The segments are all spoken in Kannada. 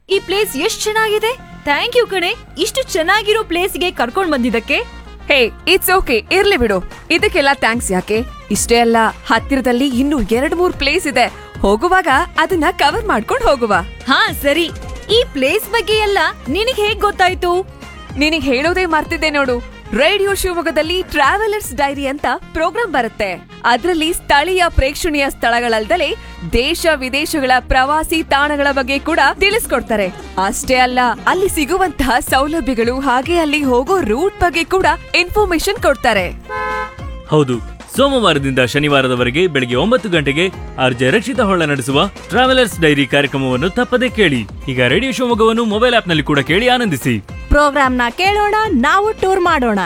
ಈ ಪ್ಲೇಸ್ ಎಷ್ಟ್ ಚೆನ್ನಾಗಿದೆ ಥ್ಯಾಂಕ್ ಯು ಕಣೆ ಇಷ್ಟು ಚೆನ್ನಾಗಿರೋ ಪ್ಲೇಸ್ಗೆ ಕರ್ಕೊಂಡ್ ಬಂದಿದ್ದಕ್ಕೆ ಹೇ ಇಟ್ಸ್ ಓಕೆ ಇರ್ಲಿ ಬಿಡು ಇದಕ್ಕೆಲ್ಲ ಥ್ಯಾಂಕ್ಸ್ ಯಾಕೆ ಇಷ್ಟೇ ಅಲ್ಲ ಹತ್ತಿರದಲ್ಲಿ ಇನ್ನೂ ಎರಡ್ ಮೂರ್ ಪ್ಲೇಸ್ ಇದೆ ಹೋಗುವಾಗ ಅದನ್ನ ಕವರ್ ಮಾಡ್ಕೊಂಡು ಹೋಗುವ ಹಾ ಸರಿ ಈ ಪ್ಲೇಸ್ ಬಗ್ಗೆ ಎಲ್ಲ ನಿನಗ್ ಹೇಗ್ ಗೊತ್ತಾಯ್ತು ನಿನಗ್ ಹೇಳೋದೇ ಮರ್ತಿದ್ದೆ ನೋಡು ರೇಡಿಯೋ ಶಿವಮೊಗ್ಗದಲ್ಲಿ ಟ್ರಾವೆಲರ್ಸ್ ಡೈರಿ ಅಂತ ಪ್ರೋಗ್ರಾಂ ಬರುತ್ತೆ ಅದರಲ್ಲಿ ಸ್ಥಳೀಯ ಪ್ರೇಕ್ಷಣೀಯ ಸ್ಥಳಗಳಲ್ದಲೆ ದೇಶ ವಿದೇಶಗಳ ಪ್ರವಾಸಿ ತಾಣಗಳ ಬಗ್ಗೆ ಕೂಡ ತಿಳಿಸ್ಕೊಡ್ತಾರೆ ಅಷ್ಟೇ ಅಲ್ಲ ಅಲ್ಲಿ ಸಿಗುವಂತಹ ಸೌಲಭ್ಯಗಳು ಹಾಗೆ ಅಲ್ಲಿ ಹೋಗೋ ರೂಟ್ ಬಗ್ಗೆ ಕೂಡ ಇನ್ಫಾರ್ಮೇಶನ್ ಕೊಡ್ತಾರೆ ಹೌದು ಸೋಮವಾರದಿಂದ ಶನಿವಾರದವರೆಗೆ ಬೆಳಗ್ಗೆ ಒಂಬತ್ತು ಗಂಟೆಗೆ ಆರ್ಜೆ ರಕ್ಷಿತ ಹೊಳ್ಳ ನಡೆಸುವ ಟ್ರಾವೆಲರ್ಸ್ ಡೈರಿ ಕಾರ್ಯಕ್ರಮವನ್ನು ತಪ್ಪದೆ ಕೇಳಿ ಈಗ ರೇಡಿಯೋ ಶಿವಮೊಗ್ಗವನ್ನು ಮೊಬೈಲ್ ಆಪ್ನಲ್ಲಿ ಕೂಡ ಕೇಳಿ ಆನಂದಿಸಿ ಪ್ರೋಗ್ರಾಮ್ನ ಕೇಳೋಣ ನಾವು ಟೂರ್ ಮಾಡೋಣ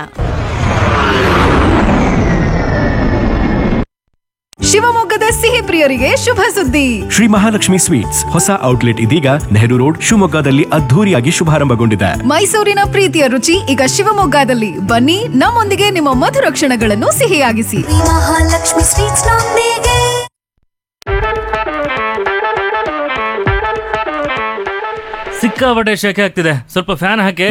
ಶಿವಮೊಗ್ಗದ ಸಿಹಿ ಪ್ರಿಯರಿಗೆ ಶುಭ ಸುದ್ದಿ ಶ್ರೀ ಮಹಾಲಕ್ಷ್ಮಿ ಸ್ವೀಟ್ಸ್ ಹೊಸ ಔಟ್ಲೆಟ್ ಇದೀಗ ನೆಹರು ರೋಡ್ ಶಿವಮೊಗ್ಗದಲ್ಲಿ ಅದ್ಧೂರಿಯಾಗಿ ಶುಭಾರಂಭಗೊಂಡಿದೆ ಮೈಸೂರಿನ ಪ್ರೀತಿಯ ರುಚಿ ಈಗ ಶಿವಮೊಗ್ಗದಲ್ಲಿ ಬನ್ನಿ ನಮ್ಮೊಂದಿಗೆ ನಿಮ್ಮ ಮಧುರ ಕ್ಷಣಗಳನ್ನು ಸಿಹಿಯಾಗಿಸಿ ಮಹಾಲಕ್ಷ್ಮಿ ಸ್ವೀಟ್ಸ್ ನೊಂದಿಗೆ ಸಿಕ್ಕಾಪಟ್ಟೆ ಶೆಕೆ ಆಗ್ತಿದೆ ಸ್ವಲ್ಪ ಫ್ಯಾನ್ ಹಾಕೆ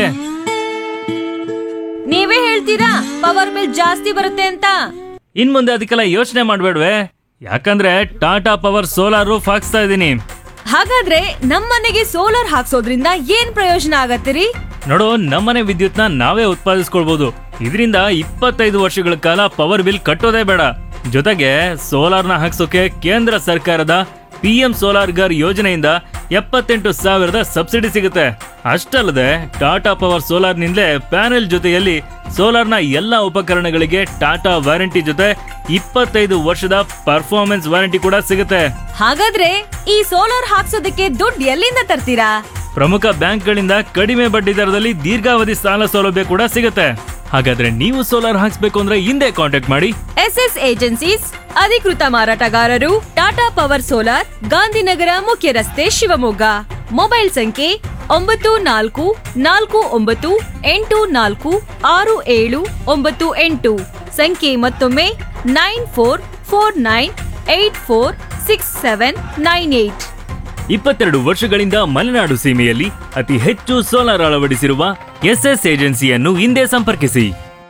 ನೀವೇ ಹೇಳ್ತೀರಾ ಪವರ್ ಬಿಲ್ ಜಾಸ್ತಿ ಬರುತ್ತೆ ಅಂತ ಇನ್ ಮುಂದೆ ಅದಕ್ಕೆಲ್ಲ ಯೋಚನೆ ಮಾಡ್ಬೇಡ್ವೆ ಯಾಕಂದ್ರೆ ಟಾಟಾ ಪವರ್ ಸೋಲಾರ್ ರೂಫ್ ಹಾಕ್ಸ್ತಾ ಇದ್ದೀನಿ ಹಾಗಾದ್ರೆ ನಮ್ಮನೆಗೆ ಸೋಲಾರ್ ಹಾಕ್ಸೋದ್ರಿಂದ ಏನ್ ಪ್ರಯೋಜನ ಆಗತ್ತಿರಿ ನೋಡು ನಮ್ಮನೆ ವಿದ್ಯುತ್ನ ನಾವೇ ಉತ್ಪಾದಿಸ್ಕೊಳ್ಬಹುದು ಇದರಿಂದ ಇಪ್ಪತ್ತೈದು ವರ್ಷಗಳ ಕಾಲ ಪವರ್ ಬಿಲ್ ಕಟ್ಟೋದೇ ಬೇಡ ಜೊತೆಗೆ ಸೋಲಾರ್ನ ಹಾಕ್ಸೋಕೆ ಕೇಂದ್ರ ಸರ್ಕಾರದ ಪಿ ಎಂ ಸೋಲಾರ್ ಗರ್ ಯೋಜನೆಯಿಂದ ಎಪ್ಪತ್ತೆಂಟು ಸಾವಿರದ ಸಬ್ಸಿಡಿ ಸಿಗುತ್ತೆ ಅಷ್ಟಲ್ಲದೆ ಟಾಟಾ ಪವರ್ ಸೋಲಾರ್ನಿಂದಲೇ ಪ್ಯಾನೆಲ್ ಜೊತೆಯಲ್ಲಿ ಸೋಲಾರ್ನ ಎಲ್ಲ ಉಪಕರಣಗಳಿಗೆ ಟಾಟಾ ವಾರಂಟಿ ಜೊತೆ ಇಪ್ಪತ್ತೈದು ವರ್ಷದ ಪರ್ಫಾರ್ಮೆನ್ಸ್ ವಾರಂಟಿ ಕೂಡ ಸಿಗುತ್ತೆ ಹಾಗಾದ್ರೆ ಈ ಸೋಲಾರ್ ಹಾಕ್ಸೋದಕ್ಕೆ ದುಡ್ಡು ಎಲ್ಲಿಂದ ತರ್ತೀರಾ ಪ್ರಮುಖ ಬ್ಯಾಂಕ್ಗಳಿಂದ ಕಡಿಮೆ ಬಡ್ಡಿ ದರದಲ್ಲಿ ದೀರ್ಘಾವಧಿ ಸಾಲ ಸೌಲಭ್ಯ ಕೂಡ ಸಿಗುತ್ತೆ ಹಾಗಾದ್ರೆ ನೀವು ಸೋಲಾರ್ ಹಾಕ್ಸ್ಬೇಕು ಅಂದ್ರೆ ಹಿಂದೆ ಕಾಂಟ್ಯಾಕ್ಟ್ ಮಾಡಿ ಎಸ್ ಎಸ್ ಏಜೆನ್ಸೀಸ್ ಅಧಿಕೃತ ಮಾರಾಟಗಾರರು ಟಾಟಾ ಪವರ್ ಸೋಲಾರ್ ಗಾಂಧಿನಗರ ಮುಖ್ಯ ರಸ್ತೆ ಶಿವಮೊಗ್ಗ ಮೊಬೈಲ್ ಸಂಖ್ಯೆ ಒಂಬತ್ತು ನಾಲ್ಕು ನಾಲ್ಕು ಒಂಬತ್ತು ಎಂಟು ನಾಲ್ಕು ಆರು ಏಳು ಒಂಬತ್ತು ಎಂಟು ಸಂಖ್ಯೆ ಮತ್ತೊಮ್ಮೆ nine four four nine eight four six seven nine eight ಇಪ್ಪತ್ತೆರಡು ವರ್ಷಗಳಿಂದ ಮಲೆನಾಡು ಸೀಮೆಯಲ್ಲಿ ಅತಿ ಹೆಚ್ಚು ಸೋಲಾರ್ ಅಳವಡಿಸಿರುವ ಎಸ್ಎಸ್ ಏಜೆನ್ಸಿಯನ್ನು ಹಿಂದೆ ಸಂಪರ್ಕಿಸಿ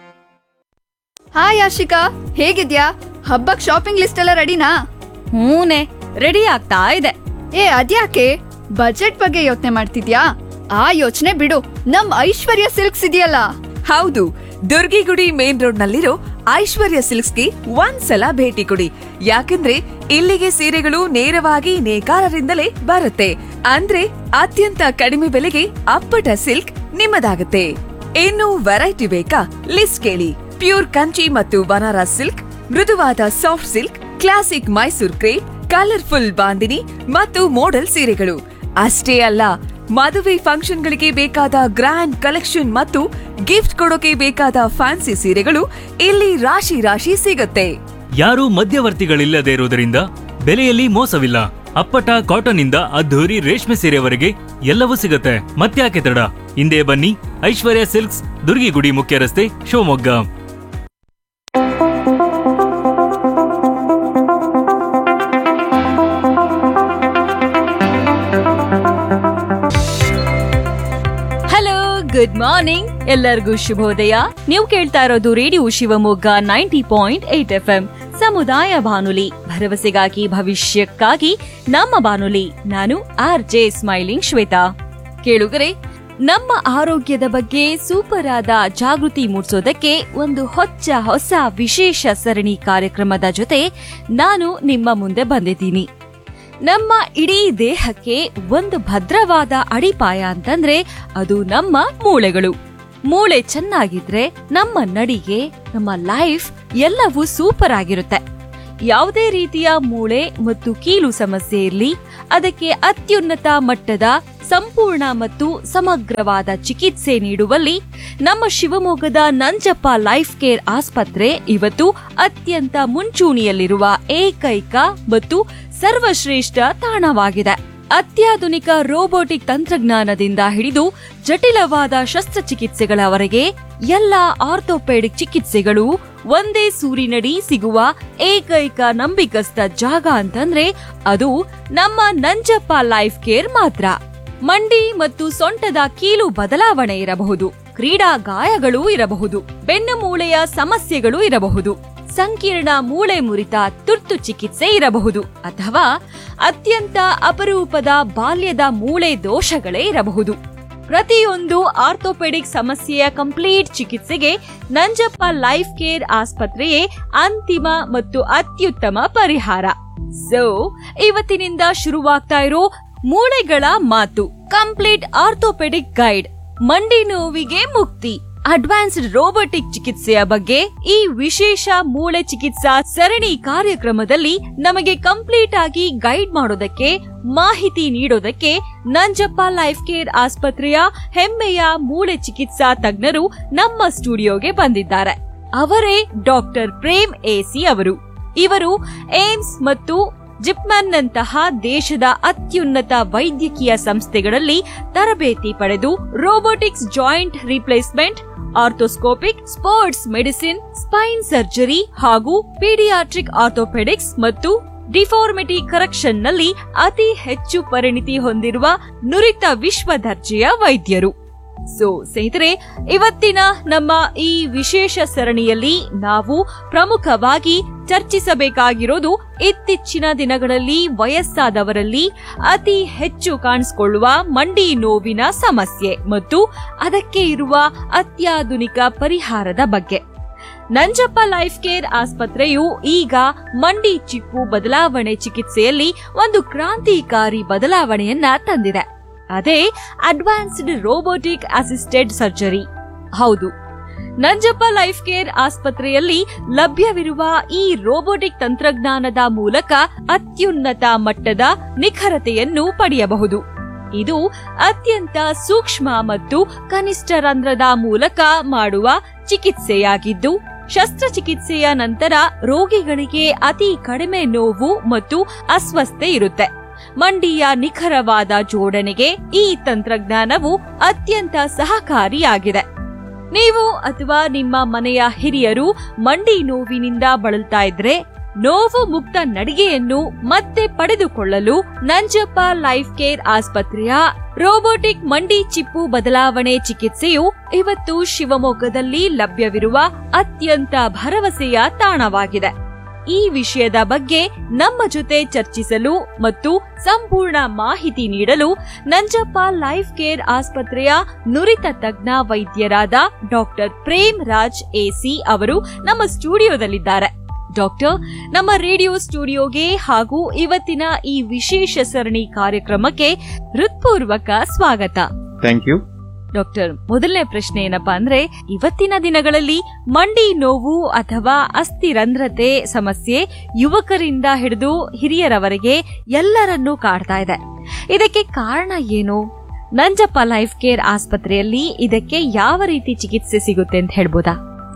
ಹಾಯ್ ಆಶಿಕಾ ಹೇಗಿದ್ಯಾ ಹಬ್ಬಕ್ ಶಾಪಿಂಗ್ ಲಿಸ್ಟ್ ಎಲ್ಲ ರೆಡಿನಾ ಹೂನೆ ರೆಡಿ ಆಗ್ತಾ ಇದೆ ಏ ಅದ್ಯಾಕೆ ಬಜೆಟ್ ಬಗ್ಗೆ ಯೋಚನೆ ಮಾಡ್ತಿದ್ಯಾ ಆ ಯೋಚನೆ ಬಿಡು ನಮ್ ಐಶ್ವರ್ಯ ಸಿಲ್ಕ್ಸ್ ಇದೆಯಲ್ಲ ಹೌದು ದುರ್ಗಿಗುಡಿ ಮೇನ್ ರೋಡ್ ನಲ್ಲಿರೋ ಐಶ್ವರ್ಯ ಸಿಲ್ಕ್ಸ್ಗೆ ಒಂದ್ಸಲ ಭೇಟಿ ಕೊಡಿ ಯಾಕಂದ್ರೆ ಇಲ್ಲಿಗೆ ಸೀರೆಗಳು ನೇರವಾಗಿ ನೇಕಾರರಿಂದಲೇ ಬರುತ್ತೆ ಅಂದ್ರೆ ಅತ್ಯಂತ ಕಡಿಮೆ ಬೆಲೆಗೆ ಅಪ್ಪಟ ಸಿಲ್ಕ್ ನಿಮ್ಮದಾಗುತ್ತೆ ಇನ್ನು ವೆರೈಟಿ ಬೇಕಾ ಲಿಸ್ಟ್ ಕೇಳಿ ಪ್ಯೂರ್ ಕಂಚಿ ಮತ್ತು ಬನಾರಸ್ ಸಿಲ್ಕ್ ಮೃದುವಾದ soft silk classic Mysore crepe colourful bandhani ಮತ್ತು ಮೋಡಲ್ ಸೀರೆಗಳು ಅಷ್ಟೇ ಅಲ್ಲ ಮದುವೆ ಫಂಕ್ಷನ್ಗಳಿಗೆ ಬೇಕಾದ ಗ್ರ್ಯಾಂಡ್ ಕಲೆಕ್ಷನ್ ಮತ್ತು ಗಿಫ್ಟ್ ಕೊಡೋಕೆ ಬೇಕಾದ ಫ್ಯಾನ್ಸಿ ಸೀರೆಗಳು ಇಲ್ಲಿ ರಾಶಿ ರಾಶಿ ಸಿಗುತ್ತೆ ಯಾರೂ ಮಧ್ಯವರ್ತಿಗಳಿಲ್ಲದೆ ಇರುವುದರಿಂದ ಬೆಲೆಯಲ್ಲಿ ಮೋಸವಿಲ್ಲ ಅಪ್ಪಟ ಕಾಟನ್ ಇಂದ ಅದ್ಧೂರಿ ರೇಷ್ಮೆ ಸೀರೆವರೆಗೆ ಎಲ್ಲವೂ ಸಿಗುತ್ತೆ ಮತ್ತ್ಯಾಕೆ ತಡ ಹಿಂದೆ ಬನ್ನಿ ಐಶ್ವರ್ಯ ಸಿಲ್ಕ್ಸ್ ದುರ್ಗಿಗುಡಿ ಮುಖ್ಯ ರಸ್ತೆ ಶಿವಮೊಗ್ಗ ಹಲೋ ಗುಡ್ ಮಾರ್ನಿಂಗ್ ಎಲ್ಲರಿಗೂ ಶುಭೋದಯ ನೀವು ಕೇಳ್ತಾ ಇರೋದು radio Shivamogga ninety point eight F M ಸಮುದಾಯ ಬಾನುಲಿ ಭರವಸೆಗಾಗಿ ಭವಿಷ್ಯಕ್ಕಾಗಿ ನಮ್ಮ ಬಾನುಲಿ ನಾನು ಆರ್ ಜೆ ಸ್ಮೈಲಿಂಗ್ ಶ್ವೇತಾ ಕೇಳುಗರೆ ನಮ್ಮ ಆರೋಗ್ಯದ ಬಗ್ಗೆ ಸೂಪರ್ ಆದ ಜಾಗೃತಿ ಮೂಡಿಸೋದಕ್ಕೆ ಒಂದು ಹೊಚ್ಚ ಹೊಸ ವಿಶೇಷ ಸರಣಿ ಕಾರ್ಯಕ್ರಮದ ಜೊತೆ ನಾನು ನಿಮ್ಮ ಮುಂದೆ ಬಂದಿದ್ದೀನಿ ನಮ್ಮ ಇಡೀ ದೇಹಕ್ಕೆ ಒಂದು ಭದ್ರವಾದ ಅಡಿಪಾಯ ಅಂತಂದ್ರೆ ಅದು ನಮ್ಮ ಮೂಳೆಗಳು ಮೂಳೆ ಚೆನ್ನಾಗಿದ್ರೆ ನಮ್ಮ ನಡಿಗೆ ನಮ್ಮ ಲೈಫ್ ಎಲ್ಲವೂ ಸೂಪರ್ ಆಗಿರುತ್ತೆ ಯಾವುದೇ ರೀತಿಯ ಮೂಳೆ ಮತ್ತು ಕೀಲು ಸಮಸ್ಯೆ ಇರಲಿ ಅದಕ್ಕೆ ಅತ್ಯುನ್ನತ ಮಟ್ಟದ ಸಂಪೂರ್ಣ ಮತ್ತು ಸಮಗ್ರವಾದ ಚಿಕಿತ್ಸೆ ನೀಡುವಲ್ಲಿ ನಮ್ಮ ಶಿವಮೊಗ್ಗದ ನಂಜಪ್ಪ ಲೈಫ್ ಕೇರ್ ಆಸ್ಪತ್ರೆ ಇವತ್ತು ಅತ್ಯಂತ ಮುಂಚೂಣಿಯಲ್ಲಿರುವ ಏಕೈಕ ಮತ್ತು ಸರ್ವಶ್ರೇಷ್ಠ ತಾಣವಾಗಿದೆ ಅತ್ಯಾಧುನಿಕ ರೋಬೋಟಿಕ್ ತಂತ್ರಜ್ಞಾನದಿಂದ ಹಿಡಿದು ಜಟಿಲವಾದ ಶಸ್ತ್ರಚಿಕಿತ್ಸೆಗಳವರೆಗೆ ಎಲ್ಲ ಆರ್ಥೋಪೆಡಿಕ್ ಚಿಕಿತ್ಸೆಗಳು ಒಂದೇ ಸೂರಿನಡಿ ಸಿಗುವ ಏಕೈಕ ನಂಬಿಕಸ್ಥ ಜಾಗ ಅಂತಂದ್ರೆ ಅದು ನಮ್ಮ ನಂಜಪ್ಪ ಲೈಫ್ ಕೇರ್ ಮಾತ್ರ ಮಂಡಿ ಮತ್ತು ಸೊಂಟದ ಕೀಲು ಬದಲಾವಣೆ ಇರಬಹುದು ಕ್ರೀಡಾ ಗಾಯಗಳೂ ಇರಬಹುದು ಬೆನ್ನು ಮೂಳೆಯ ಸಮಸ್ಯೆಗಳು ಇರಬಹುದು ಸಂಕೀರ್ಣ ಮೂಳೆ ಮುರಿತ ತುರ್ತು ಚಿಕಿತ್ಸೆ ಇರಬಹುದು ಅಥವಾ ಅತ್ಯಂತ ಅಪರೂಪದ ಬಾಲ್ಯದ ಮೂಳೆ ದೋಷಗಳೇ ಇರಬಹುದು ಪ್ರತಿಯೊಂದು ಆರ್ಥೋಪೆಡಿಕ್ ಸಮಸ್ಯೆಯ ಕಂಪ್ಲೀಟ್ ಚಿಕಿತ್ಸೆಗೆ ನಂಜಪ್ಪ ಲೈಫ್ ಕೇರ್ ಆಸ್ಪತ್ರೆಯೇ ಅಂತಿಮ ಮತ್ತು ಅತ್ಯುತ್ತಮ ಪರಿಹಾರ ಸೊ ಇವತ್ತಿನಿಂದ ಶುರುವಾಗ್ತಾ ಇರೋ ಮೂಳೆಗಳ ಮಾತು ಕಂಪ್ಲೀಟ್ ಆರ್ಥೋಪೆಡಿಕ್ ಗೈಡ್ ಮಂಡಿ ನೋವಿಗೆ ಮುಕ್ತಿ ಅಡ್ವಾನ್ಸ್ಡ್ ರೋಬೋಟಿಕ್ ಚಿಕಿತ್ಸೆಯ ಬಗ್ಗೆ ಈ ವಿಶೇಷ ಮೂಳೆ ಚಿಕಿತ್ಸಾ ಸರಣಿ ಕಾರ್ಯಕ್ರಮದಲ್ಲಿ ನಮಗೆ ಕಂಪ್ಲೀಟ್ ಆಗಿ ಗೈಡ್ ಮಾಡೋದಕ್ಕೆ ಮಾಹಿತಿ ನೀಡೋದಕ್ಕೆ ನಂಜಪ್ಪ ಲೈಫ್ ಕೇರ್ ಆಸ್ಪತ್ರೆಯ ಹೆಮ್ಮೆಯ ಮೂಳೆ ಚಿಕಿತ್ಸಾ ತಜ್ಞರು ನಮ್ಮ ಸ್ಟುಡಿಯೋಗೆ ಬಂದಿದ್ದಾರೆ ಅವರೇ ಡಾಕ್ಟರ್ ಪ್ರೇಮ್ ಎಸಿ ಅವರು ಇವರು ಏಮ್ಸ್ ಮತ್ತು ಜಿಪ್ಮನ್ನಂತಹ ದೇಶದ ಅತ್ಯುನ್ನತ ವೈದ್ಯಕೀಯ ಸಂಸ್ಥೆಗಳಲ್ಲಿ ತರಬೇತಿ ಪಡೆದು robotics joint replacement arthroscopic sports medicine spine surgery ಹಾಗೂ ಪೀಡಿಯಾಟ್ರಿಕ್ ಆರ್ಥೋಪೆಡಿಕ್ಸ್ ಮತ್ತು ಡಿಫಾರ್ಮಿಟಿ ಕರೆಕ್ಷನ್ ನಲ್ಲಿ ಅತಿ ಹೆಚ್ಚು ಪರಿಣಿತಿ ಹೊಂದಿರುವ ನುರಿತ ವಿಶ್ವ ದರ್ಜೆಯ ವೈದ್ಯರು ಸೊ ಸ್ನೇಹಿತರೆ ಇವತ್ತಿನ ನಮ್ಮ ಈ ವಿಶೇಷ ಸರಣಿಯಲ್ಲಿ ನಾವು ಪ್ರಮುಖವಾಗಿ ಚರ್ಚಿಸಬೇಕಾಗಿರೋದು ಇತ್ತೀಚಿನ ದಿನಗಳಲ್ಲಿ ವಯಸ್ಸಾದವರಲ್ಲಿ ಅತಿ ಹೆಚ್ಚು ಕಾಣಿಸಿಕೊಳ್ಳುವ ಮಂಡಿ ನೋವಿನ ಸಮಸ್ಯೆ ಮತ್ತು ಅದಕ್ಕೆ ಇರುವ ಅತ್ಯಾಧುನಿಕ ಪರಿಹಾರದ ಬಗ್ಗೆ ನಂಜಪ್ಪ ಲೈಫ್ ಕೇರ್ ಆಸ್ಪತ್ರೆಯು ಈಗ ಮಂಡಿ ಚಿಪ್ಪು ಬದಲಾವಣೆ ಚಿಕಿತ್ಸೆಯಲ್ಲಿ ಒಂದು ಕ್ರಾಂತಿಕಾರಿ ಬದಲಾವಣೆಯನ್ನ ತಂದಿದೆ ಅದೇ ಅಡ್ವಾನ್ಸ್ಡ್ ರೋಬೋಟಿಕ್ ಅಸಿಸ್ಟೆಡ್ ಸರ್ಜರಿ ಹೌದು ನಂಜಪ್ಪ ಲೈಫ್ ಕೇರ್ ಆಸ್ಪತ್ರೆಯಲ್ಲಿ ಲಭ್ಯವಿರುವ ಈ ರೋಬೋಟಿಕ್ ತಂತ್ರಜ್ಞಾನದ ಮೂಲಕ ಅತ್ಯುನ್ನತ ಮಟ್ಟದ ನಿಖರತೆಯನ್ನು ಪಡೆಯಬಹುದು ಇದು ಅತ್ಯಂತ ಸೂಕ್ಷ್ಮ ಮತ್ತು ಕನಿಷ್ಠ ರಂಧ್ರದ ಮೂಲಕ ಮಾಡುವ ಚಿಕಿತ್ಸೆಯಾಗಿದ್ದು ಶಸ್ತ್ರಚಿಕಿತ್ಸೆಯ ನಂತರ ರೋಗಿಗಳಿಗೆ ಅತಿ ಕಡಿಮೆ ನೋವು ಮತ್ತು ಅಸ್ವಸ್ಥತೆ ಇರುತ್ತೆ ಮಂಡಿಯ ನಿಖರವಾದ ಜೋಡಣೆಗೆ ಈ ತಂತ್ರಜ್ಞಾನವು ಅತ್ಯಂತ ಸಹಕಾರಿಯಾಗಿದೆ ನೀವು ಅಥವಾ ನಿಮ್ಮ ಮನೆಯ ಹಿರಿಯರು ಮಂಡಿ ನೋವಿನಿಂದ ಬಳಲ್ತಾ ಇದ್ರೆ ನೋವು ಮುಕ್ತ ನಡಿಗೆಯನ್ನು ಮತ್ತೆ ಪಡೆದುಕೊಳ್ಳಲು ನಂಜಪ್ಪ ಲೈಫ್ ಕೇರ್ ಆಸ್ಪತ್ರೆಯ ರೋಬೋಟಿಕ್ ಮಂಡಿ ಚಿಪ್ಪು ಬದಲಾವಣೆ ಚಿಕಿತ್ಸೆಯು ಇವತ್ತು ಶಿವಮೊಗ್ಗದಲ್ಲಿ ಲಭ್ಯವಿರುವ ಅತ್ಯಂತ ಭರವಸೆಯ ತಾಣವಾಗಿದೆ ಈ ವಿಷಯದ ಬಗ್ಗೆ ನಮ್ಮ ಜೊತೆ ಚರ್ಚಿಸಲು ಮತ್ತು ಸಂಪೂರ್ಣ ಮಾಹಿತಿ ನೀಡಲು ನಂಜಪ್ಪ ಲೈಫ್ ಕೇರ್ ಆಸ್ಪತ್ರೆಯ ನುರಿತ ತಜ್ಞ ವೈದ್ಯರಾದ ಡಾಕ್ಟರ್ ಪ್ರೇಮ್ ರಾಜ್ ಎಸಿ ಅವರು ನಮ್ಮ ಸ್ಟುಡಿಯೋದಲ್ಲಿದ್ದಾರೆ ಡಾಕ್ಟರ್ ನಮ್ಮ ರೇಡಿಯೋ ಸ್ಟುಡಿಯೋಗೆ ಹಾಗೂ ಇವತ್ತಿನ ಈ ವಿಶೇಷ ಸರಣಿ ಕಾರ್ಯಕ್ರಮಕ್ಕೆ ಹೃತ್ಪೂರ್ವಕ ಸ್ವಾಗತ ಥ್ಯಾಂಕ್ ಯು ಡಾಕ್ಟರ್ ಮೊದಲನೇ ಪ್ರಶ್ನೆ ಏನಪ್ಪಾ ಅಂದ್ರೆ ಇವತ್ತಿನ ದಿನಗಳಲ್ಲಿ ಮಂಡಿ ನೋವು ಅಥವಾ ಅಸ್ಥಿರಂಧ್ರತೆ ಸಮಸ್ಯೆ ಯುವಕರಿಂದ ಹಿಡಿದು ಹಿರಿಯರವರೆಗೆ ಎಲ್ಲರನ್ನೂ ಕಾಡ್ತಾ ಇದೆ ಇದಕ್ಕೆ ಕಾರಣ ಏನು ನಂಜಪ್ಪ ಲೈಫ್ ಕೇರ್ ಆಸ್ಪತ್ರೆಯಲ್ಲಿ ಇದಕ್ಕೆ ಯಾವ ರೀತಿ ಚಿಕಿತ್ಸೆ ಸಿಗುತ್ತೆ ಅಂತ ಹೇಳ್ಬೋದಾ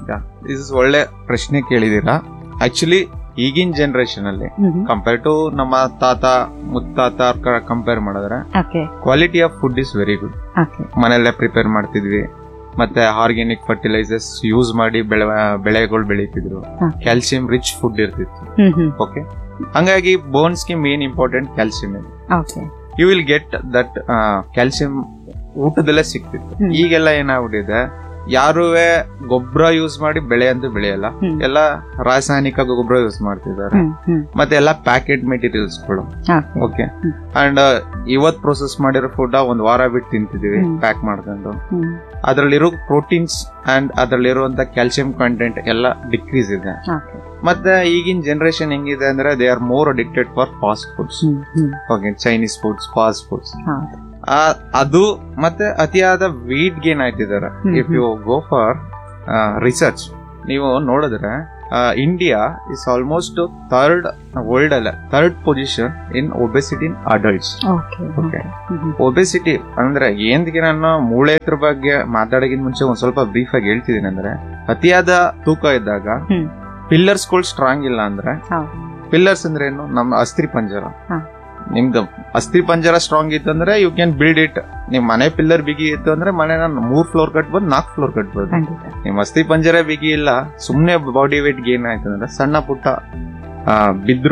ಇಸ್ ಒಳ್ಳೆ ಪ್ರಶ್ನೆ ಕೇಳಿದೀರಾ ಆಕ್ಚುಲಿ ಈಗಿನ ಜನರೇಷನ್ ಅಲ್ಲಿ ಕಂಪೇರ್ ಟು ನಮ್ಮ ತಾತ ಮುತ್ತಾತ ಕಂಪೇರ್ ಮಾಡಿದ್ರೆ okay quality of food is very good okay ಮನೆಯಲ್ಲೇ ಪ್ರಿಪೇರ್ ಮಾಡ್ತಿದ್ವಿ ಮತ್ತೆ ಆರ್ಗ್ಯಾನಿಕ್ ಫರ್ಟಿಲೈಸರ್ಸ್ ಯೂಸ್ ಮಾಡಿ ಬೆಳೆ ಬೆಳೆಗಳು ಬೆಳೀತಿದ್ರು ಹ. ಕ್ಯಾಲ್ಸಿಯಂ ರಿಚ್ ಫುಡ್ ಇರ್ತಿತ್ತು ಹ್ಮ್ ಹ್ಮ್ ಓಕೆ ಹಂಗಾಗಿ ಬೋನ್ಸ್ಗೆ ಮೇನ್ ಇಂಪಾರ್ಟೆಂಟ್ ಕ್ಯಾಲ್ಸಿಯಂ ಇದೆ okay you will get that calcium ಊಟದಲ್ಲೇ ಸಿಕ್ತಿತ್ತು ಹ್ಮ್. ಈಗೆಲ್ಲ ಏನಾಗ್ಬಿಟ್ಟಿದೆ ಯಾರುವೆ ಗೊಬ್ಬರ ಯೂಸ್ ಮಾಡಿ ಬೆಳೆ ಅಂತೂ ಬೆಳೆಯಲ್ಲ ಹ್ಮ್. ಎಲ್ಲ ರಾಸಾಯನಿಕ ಗೊಬ್ಬರ ಯೂಸ್ ಮಾಡ್ತಿದ್ದಾರೆ ಹ್ಮ್ ಹ್ಮ್ ಮತ್ತೆ ಎಲ್ಲ ಪ್ಯಾಕೆಟ್ ಮೆಟೀರಿಯಲ್ಸ್ಗಳು ಓಕೆ ಓಕೆ ಹ್ಮ್. ಅಂಡ್ ಇವತ್ ಪ್ರೊಸೆಸ್ ಮಾಡಿರೋ ಫುಡ್ ಒಂದ್ ವಾರ ಬಿಟ್ಟು ತಿಂತಿದೀವಿ ಹ್ಮ್. ಪ್ಯಾಕ್ ಮಾಡ್ಕೊಂಡು ಹ್ಮ್ ಅದ್ರಲ್ಲಿರೋ ಪ್ರೋಟೀನ್ಸ್ ಅಂಡ್ ಅದ್ರಲ್ಲಿರುವಂತ ಕ್ಯಾಲ್ಸಿಯಂ ಕಂಟೆಂಟ್ ಎಲ್ಲ ಡಿಕ್ರೀಸ್ ಇದೆ ಓಕೆ ಮತ್ತೆ ಈಗಿನ ಜನರೇಷನ್ ಹೆಂಗಿದೆ ಅಂದ್ರೆ they are more addicted for fast foods hmm hmm okay Chinese foods fast foods ಹೌದು ಅದು ಮತ್ತೆ ಅತಿಯಾದ ವೀಟ್ ಗೇನ್ ಆಯ್ತಿದ್ದಾರೆ hmm, if you go for research ನೀವು ನೋಡಿದ್ರೆ India is almost third world ಅಲ್ಲ third position in obesity in adults okay okay hmm hmm obesity ಅಂದ್ರೆ ಏನ್ಗೆ ನಾನು ಮೂಳೆ ಹತ್ರ ಬಗ್ಗೆ ಮಾತಾಡೋಕ್ಕಿಂತ ಮುಂಚೆ ಒಂದ್ ಸ್ವಲ್ಪ ಬ್ರೀಫ್ ಆಗಿ ಹೇಳ್ತಿದ್ದೀನಿ ಅಂದ್ರೆ ಅತಿಯಾದ ತೂಕ ಇದ್ದಾಗ ಹ್ಮ್. ಪಿಲ್ಲರ್ಸ್ಗಳು ಸ್ಟ್ರಾಂಗ್ ಇಲ್ಲ ಅಂದ್ರೆ ಹೌದು ಪಿಲ್ಲರ್ಸ್ ಅಂದ್ರೆ ಏನು ನಮ್ಮ ಅಸ್ಥಿ ಪಂಜರ ಹಾ. ನಿಮ್ದು ಅಸ್ಥಿ ಪಂಜರ ಸ್ಟ್ರಾಂಗ್ ಇತ್ತು ಅಂದ್ರೆ ಯು ಕ್ಯಾನ್ ಬಿಲ್ಡ್ ಇಟ್ ನಿಮ್ ಮನೆ ಪಿಲ್ಲರ್ ಬಿಗಿ ಇತ್ತು ಅಂದ್ರೆ ಮನೆ ಮೂರ್ ಫ್ಲೋರ್ ಕಟ್ಬೋದು ನಾಲ್ಕು ಫ್ಲೋರ್ ಕಟ್ಬೋದು ಖಂಡಿತ ನಿಮ್ ಅಸ್ಥಿ ಪಂಜರ ಬಿಗಿ ಇಲ್ಲ ಸುಮ್ನೆ ಬಾಡಿ ವೇಟ್ ಗೇನ್ ಆಯ್ತು ಅಂದ್ರೆ ಸಣ್ಣ ಪುಟ್ಟ ಆ, ಬಿದ್ರು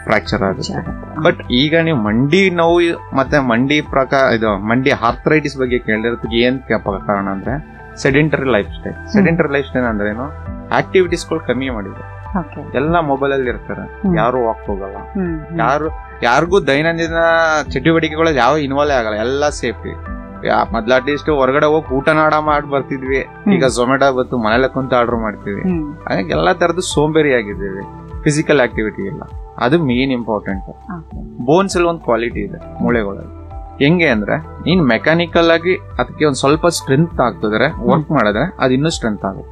ಫ್ರಾಕ್ಚರ್ ಆಗುತ್ತೆ ಬಟ್ ಈಗ ನೀವು ಮಂಡಿ ನೋವು ಮತ್ತೆ ಮಂಡಿ ಪ್ರಕಾರ ಇದು ಮಂಡಿ ಆರ್ಥರೈಟಿಸ್ ಬಗ್ಗೆ ಕೇಳಿರೋದಕ್ಕೆ ಏನ್ ಕ- ಕಾರಣ ಅಂದ್ರೆ sedentary life style sedentary life style ಅಂದ್ರೆ ಏನು ಆಕ್ಟಿವಿಟೀಸ್ಗಳು ಕಮ್ಮಿ ಮಾಡಿದೆ ಎಲ್ಲ ಮೊಬೈಲ್ ಅಲ್ಲಿ ಇರ್ತಾರೆ ಯಾರು ವಾಕ್ ಹೋಗಲ್ಲ ಯಾರು ಯಾರಿಗೂ ದೈನಂದಿನ ಚಟುವಟಿಕೆಗಳು ಯಾವ ಇನ್ವಾಲ್ವ್ ಆಗಲ್ಲ ಎಲ್ಲ ಸೇಫ್ಟಿ ಮೊದ್ಲು ಅಟ್ಲೀಸ್ಟ್ ಹೊರಗಡೆ ಹೋಗಿ ಊಟ ನಾಡ ಮಾಡಿ ಬರ್ತಿದ್ವಿ ಈಗ ಝೊಮ್ಯಾಟೊ ಬಂತು ಮನೇಲೆ ಕುಂತು ಆರ್ಡರ್ ಮಾಡ್ತೀವಿ ಹಾಗಾಗಿ ಎಲ್ಲಾ ತರದ್ದು ಸೋಂಬೇರಿ ಆಗಿದ್ದೀವಿ ಫಿಸಿಕಲ್ ಆಕ್ಟಿವಿಟಿ ಎಲ್ಲ ಅದು ಮೇನ್ ಇಂಪಾರ್ಟೆಂಟ್ ಬೋನ್ಸ್ ಅಲ್ಲಿ ಒಂದು ಕ್ವಾಲಿಟಿ ಇದೆ ಮೂಳೆಗಳಲ್ಲಿ ಹೆಂಗೆ ಅಂದ್ರೆ ನೀನ್ ಮೆಕ್ಯಾನಿಕಲ್ ಆಗಿ ಅದಕ್ಕೆ ಒಂದ್ ಸ್ವಲ್ಪ ಸ್ಟ್ರೆಂತ್ ಆಗ್ತದ್ರೆ ವರ್ಕ್ ಮಾಡಿದ್ರೆ ಅದು ಇನ್ನೂ ಸ್ಟ್ರೆಂತ್ ಆಗುತ್ತೆ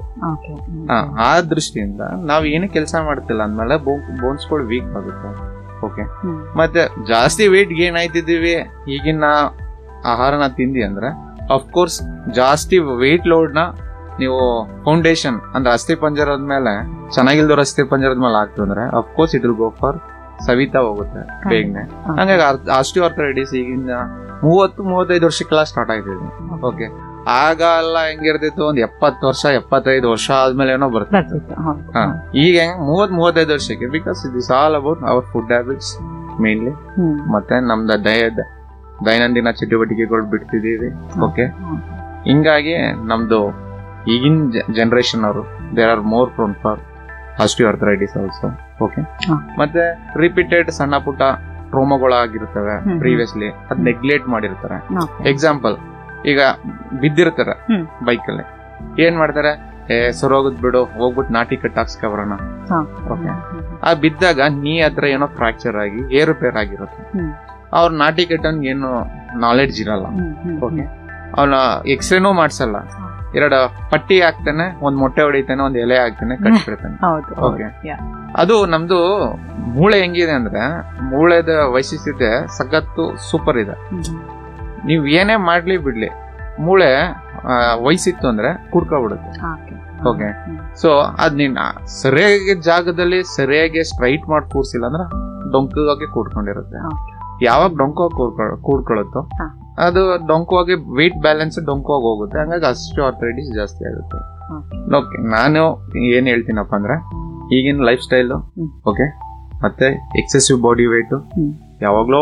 ಆ, ಆ ದೃಷ್ಟಿಯಿಂದ ನಾವ್ ಏನು ಕೆಲಸ ಮಾಡ್ತಿಲ್ಲ ಅಂದ್ಮೇಲೆ ಬೋನ್ಸ್ಗಳು ವೀಕ್ ಆಗುತ್ತೆ ಓಕೆ ಮತ್ತೆ ಜಾಸ್ತಿ ವೇಟ್ ಗೇನ್ ಆಯ್ತಿದ್ದೀವಿ ಈಗಿನ ಆಹಾರನ ತಿಂದಿ ಅಂದ್ರೆ ಅಫ್ಕೋರ್ಸ್ ಜಾಸ್ತಿ ವೇಟ್ ಲೋಡ್ ನ ನೀವು ಫೌಂಡೇಶನ್ ಅಂದ್ರೆ ಅಸ್ಥಿ ಪಂಜರದ ಮೇಲೆ ಚೆನ್ನಾಗಿಲ್ದವ್ರ ಅಸ್ಥಿ ಪಂಜರದ ಮೇಲೆ ಆಗ್ತಂದ್ರೆ of course it will go for ಸವಿತಾ ಹೋಗುತ್ತೆ ಬೇಗನೆ ಹಂಗಾಗಿ ಆಸ್ಟಿಯೋ ಆರ್ಥರೈಟಿಸ್ ಈಗಿನ ಮೂವತ್ತು ಮೂವತ್ತೈದು ವರ್ಷಕ್ಕೆಲ್ಲ ಸ್ಟಾರ್ಟ್ ಆಗ್ತಿದೆ ಓಕೆ ಆಗ ಎಲ್ಲ ಹೆಂಗಿರ್ತಿತ್ತು ಒಂದ್ ಎಪ್ಪತ್ತು ವರ್ಷ ಎಪ್ಪತ್ತೈದು ವರ್ಷ ಆದ್ಮೇಲೆ ಏನೋ ಬರ್ತಿತ್ತು ಹಾ. ಈಗ ಹೆಂಗ್ ಮೂವತ್ ಮೂವತ್ತೈದು ವರ್ಷಕ್ಕೆ because it is all about our food habits mainly ಮತ್ತೆ ನಮ್ದು ದಯದ ದೈನಂದಿನ ಚಟುವಟಿಕೆಗಳು ಬಿಡ್ತಿದೀವಿ ಓಕೆ ಹಿಂಗಾಗಿ ನಮ್ದು ಈಗಿನ ಜನರೇಷನ್ ಅವರು they are more prone for osteoarthritis also okay ಮತ್ತೆ ರಿಪೀಟೆಡ್ ಸಣ್ಣ ಪುಟ್ಟ ಟ್ರೋಮಗಳಾಗಿರ್ತವೆ ಪ್ರೀವಿಯಸ್ಲಿ ಅದ್ ನೆಗ್ಲೆಕ್ಟ್ ಮಾಡಿರ್ತಾರೆ ಎಕ್ಸಾಂಪಲ್ ಈಗ ಬಿದ್ದಿರ್ತಾರೆ ಬೈಕ್ ಅಲ್ಲಿ ಏನ್ ಮಾಡ್ತಾರೆ ಏ ಸರೋಗದ್ ಬಿಡು ಹೋಗ್ಬಿಟ್ಟು ನಾಟಿ ಕಟ್ ಹಾಕ್ಸ್ಕೊಬರೋಣ ಓಕೆ ಆ ಬಿದ್ದಾಗ ನೀ ಹತ್ರ ಏನೋ ಫ್ರಾಕ್ಚರ್ ಆಗಿ ಏರ್ ರಿಪೇರ್ ಆಗಿರುತ್ತೆ ಅವ್ರ ನಾಟಿ ಕಟ್ಟನ್ ಏನು ನಾಲೆಡ್ಜ್ ಇರಲ್ಲ ಓಕೆ ಅವನ ಎಕ್ಸ್ರೇನೂ ಮಾಡ್ಸಲ್ಲ ಎರಡು ಪಟ್ಟಿ ಹಾಕ್ತಾನೆ ಒಂದ್ ಮೊಟ್ಟೆ ಹೊಡಿತಾನೆ ಒಂದ್ ಎಲೆ ಹಾಕ್ತಾನೆ ಕಟ್ಬಿಡ್ತಾನೆ ಹೌದು ಓಕೆ ಅದು ನಮ್ದು ಮೂಳೆ ಹೆಂಗಿದೆ ಅಂದ್ರೆ ಮೂಳೆದ ವೈಶಿಷ್ಟ್ಯತೆ ಸಖತ್ತು ಸೂಪರ್ ಇದೆ ನೀವ್ ಏನೇ ಮಾಡ್ಲಿ ಬಿಡ್ಲಿ ಮೂಳೆ ಆ, ವಯಸ್ಸಿತ್ತು ಅಂದ್ರೆ ಕುಡ್ಕೊಬಿಡುತ್ತೆ ಓಕೆ ಸೊ ಅದ್ ನೀನ್ ಆ ಸರಿಯಾಗಿ ಜಾಗದಲ್ಲಿ ಸರಿಯಾಗಿ ಸ್ಟ್ರೈಟ್ ಮಾಡಿ ಕೂರ್ಸಿಲ್ಲ ಅಂದ್ರೆ ಡೊಂಕಾಗಿ ಕೂಡ್ಕೊಂಡಿರುತ್ತೆ ಯಾವಾಗ ಡೊಂಕು ಕೂಡ್ಕೊಳ್ಳುತ್ತೋ ಅದು ಡೊಂಕುವಾಗಿ ವೆಯ್ಟ್ ಬ್ಯಾಲೆನ್ಸ್ ಡೊಂಕುವಾಗಿ ಹೋಗುತ್ತೆ ಹಂಗಾಗಿ ಅಷ್ಟು ಆರ್ಥರೈಟಿಸ್ ಜಾಸ್ತಿ ಆಗುತ್ತೆ ಓಕೆ ನಾನು ಏನ್ ಹೇಳ್ತೀನಪ್ಪ ಅಂದ್ರೆ ಈಗಿನ ಲೈಫ್ ಸ್ಟೈಲ್ ಓಕೆ ಮತ್ತೆ ಎಕ್ಸೆಸಿವ್ ಬಾಡಿ weight ಯಾವಾಗ್ಲೋ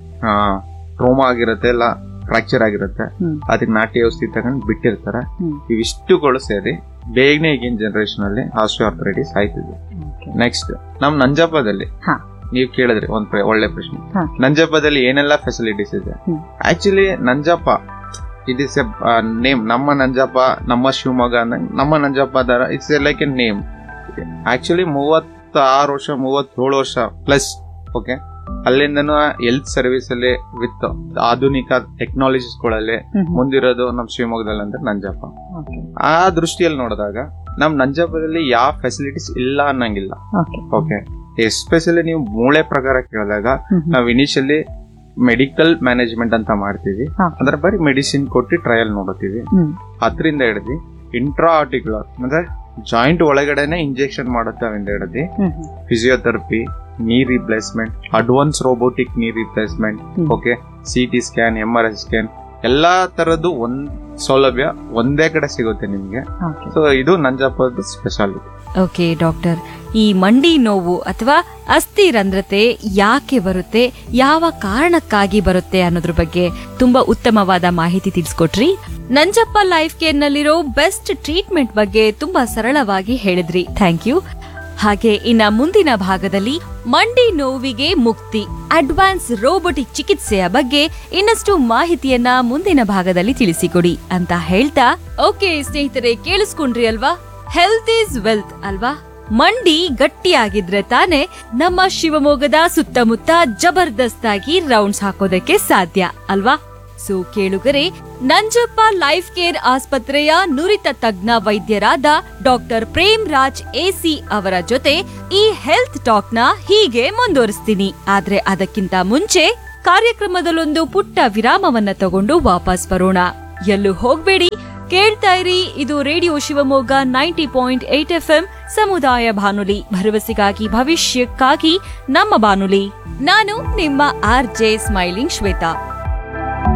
ಟ್ರೋಮಾ ಆಗಿರುತ್ತೆ ಇಲ್ಲ ಫ್ರಾಕ್ಚರ್ ಆಗಿರುತ್ತೆ ಅದಕ್ಕೆ ನಾಟಿ ಔಷಧಿ ತಗೊಂಡು ಬಿಟ್ಟಿರ್ತಾರೆ ಇವಿಷ್ಟುಗಳು ಸೇರಿ ಬೇಗನೆ ಈಗಿನ ಜನರೇಷನ್ ಅಲ್ಲಿ ಆರ್ಥರೈಟಿಸ್ ಆಯ್ತಿದೆ ನೆಕ್ಸ್ಟ್ ನಮ್ ನಂಜಪ್ಪದಲ್ಲಿ ನೀವು ಕೇಳಿದ್ರಿ ಒಂದ್ ಪ್ರ- ಒಳ್ಳೆ ಪ್ರಶ್ನೆ ನಂಜಪ್ಪದಲ್ಲಿ ಏನೆಲ್ಲ ಫೆಸಿಲಿಟೀಸ್ ಇದೆ actually Nanjappa it is a name ನಮ್ಮ ನಂಜಪ್ಪ ನಮ್ಮ ಶಿವಮೊಗ್ಗ ಅಂದಂಗೆ ನಮ್ಮ ನಂಜಪ್ಪ ದರ it's a like a name actually ಮೂವತ್ತಾರು ವರ್ಷ ಮೂವತ್ತೇಳು ವರ್ಷ ಪ್ಲಸ್ ಓಕೆ ಅಲ್ಲಿಂದನೂ ಹೆಲ್ತ್ ಸರ್ವಿಸ್ ಅಲ್ಲಿ ವಿತ್ ಆಧುನಿಕ ಟೆಕ್ನಾಲಜೀಸ್ಗಳಲ್ಲಿ ಮುಂದಿರೋದು ನಮ್ಮ ಶಿವಮೊಗ್ಗದಲ್ಲಿ ಅಂದ್ರೆ ನಂಜಪ್ಪ ಆ ದೃಷ್ಟಿಯಲ್ಲಿ ನೋಡಿದಾಗ ನಮ್ ನಂಜಪ್ಪದಲ್ಲಿ ಯಾವ ಫೆಸಿಲಿಟೀಸ್ ಇಲ್ಲ ಅನ್ನಂಗಿಲ್ಲ ಓಕೆ ಎಸ್ಪೆಷಲಿ ನೀವು ಮೂಳೆ ಪ್ರಕಾರ ಕೇಳಿದಾಗ ನಾವು ಇನಿಷಿಯಲಿ ಮೆಡಿಕಲ್ ಮ್ಯಾನೇಜ್ಮೆಂಟ್ ಅಂತ ಮಾಡ್ತೀವಿ ಅಂದ್ರೆ ಬರೀ ಮೆಡಿಸಿನ್ ಕೊಟ್ಟು ಟ್ರಯಲ್ ನೋಡುತ್ತೀವಿ ಅದರಿಂದ ಹಿಡಿದು ಇಂಟ್ರಾ ಆರ್ಟಿಕ್ಯುಲರ್ ಅಂದ್ರೆ ಜಾಯಿಂಟ್ ಒಳಗಡೆನೆ ಇಂಜೆಕ್ಷನ್ ಮಾಡುತ್ತೆ ಅವಿಂದ ಹಿಡಿದು physiotherapy knee replacement advance robotic knee replacement okay C T scan M R I scan ಎಲ್ಲಾ ತರದ್ದು ಒಂದ್ ಸೌಲಭ್ಯ ಒಂದೇ ಕಡೆ ಸಿಗುತ್ತೆ ನಿಮ್ಗೆ ಸೊ ಇದು ನಂಜಪ್ಪದ ಸ್ಪೆಷಾಲಿಟಿ ಓಕೆ ಡಾಕ್ಟರ್ ಈ ಮಂಡಿ ನೋವು ಅಥವಾ ಅಸ್ಥಿ ರಂಧ್ರತೆ ಯಾಕೆ ಬರುತ್ತೆ ಯಾವ ಕಾರಣಕ್ಕಾಗಿ ಬರುತ್ತೆ ಅನ್ನೋದ್ರ ಬಗ್ಗೆ ತುಂಬಾ ಉತ್ತಮವಾದ ಮಾಹಿತಿ ತಿಳಿಸ್ಕೊಟ್ರಿ ನಂಜಪ್ಪ ಲೈಫ್ ಕೇರ್ ನಲ್ಲಿರೋ ಬೆಸ್ಟ್ ಟ್ರೀಟ್ಮೆಂಟ್ ಬಗ್ಗೆ ತುಂಬಾ ಸರಳವಾಗಿ ಹೇಳಿದ್ರಿ ಥ್ಯಾಂಕ್ ಯು ಹಾಗೆ ಇನ್ನ ಮುಂದಿನ ಭಾಗದಲ್ಲಿ ಮಂಡಿ ನೋವಿಗೆ ಮುಕ್ತಿ ಅಡ್ವಾನ್ಸ್ ರೋಬೋಟಿಕ್ ಚಿಕಿತ್ಸೆಯ ಬಗ್ಗೆ ಇನ್ನಷ್ಟು ಮಾಹಿತಿಯನ್ನ ಮುಂದಿನ ಭಾಗದಲ್ಲಿ ತಿಳಿಸಿಕೊಡಿ ಅಂತ ಹೇಳ್ತಾ ಓಕೆ ಸ್ನೇಹಿತರೆ ಕೇಳಿಸ್ಕೊಂಡ್ರಿ ಅಲ್ವಾ ಹೆಲ್ತ್ ಈಸ್ ವೆಲ್ತ್ ಅಲ್ವಾ ಮಂಡಿ ಗಟ್ಟಿಯಾಗಿದ್ರೆ ತಾನೇ ನಮ್ಮ ಶಿವಮೊಗ್ಗದ ಸುತ್ತಮುತ್ತ ಜಬರ್ದಸ್ತ್ ಆಗಿ ರೌಂಡ್ಸ್ ಹಾಕೋದಕ್ಕೆ ಸಾಧ್ಯ ಅಲ್ವಾ ಸೊ ಕೇಳುಗರೆ ನಂಜಪ್ಪ ಲೈಫ್ ಕೇರ್ ಆಸ್ಪತ್ರೆಯ ನುರಿತ ತಜ್ಞ ವೈದ್ಯರಾದ ಡಾಕ್ಟರ್ ಪ್ರೇಮ್ ರಾಜ್ ಎಸಿ ಅವರ ಜೊತೆ ಈ ಹೆಲ್ತ್ ಟಾಕ್ ನ ಹೀಗೆ ಮುಂದುವರಿಸ್ತೀನಿ ಆದ್ರೆ ಅದಕ್ಕಿಂತ ಮುಂಚೆ ಕಾರ್ಯಕ್ರಮದಲ್ಲೊಂದು ಪುಟ್ಟ ವಿರಾಮವನ್ನ ತಗೊಂಡು ವಾಪಸ್ ಬರೋಣ ಎಲ್ಲೂ ಹೋಗ್ಬೇಡಿ ಕೇಳ್ತಾ ಇರಿ ಇದು radio Shivamogga ninety point eight F M ಸಮುದಾಯ ಬಾನುಲಿ ಭರವಸೆಗಾಗಿ ಭವಿಷ್ಯಕ್ಕಾಗಿ ನಮ್ಮ ಬಾನುಲಿ ನಾನು ನಿಮ್ಮ ಆರ್ ಜೆ ಸ್ಮೈಲಿಂಗ್ ಶ್ವೇತಾ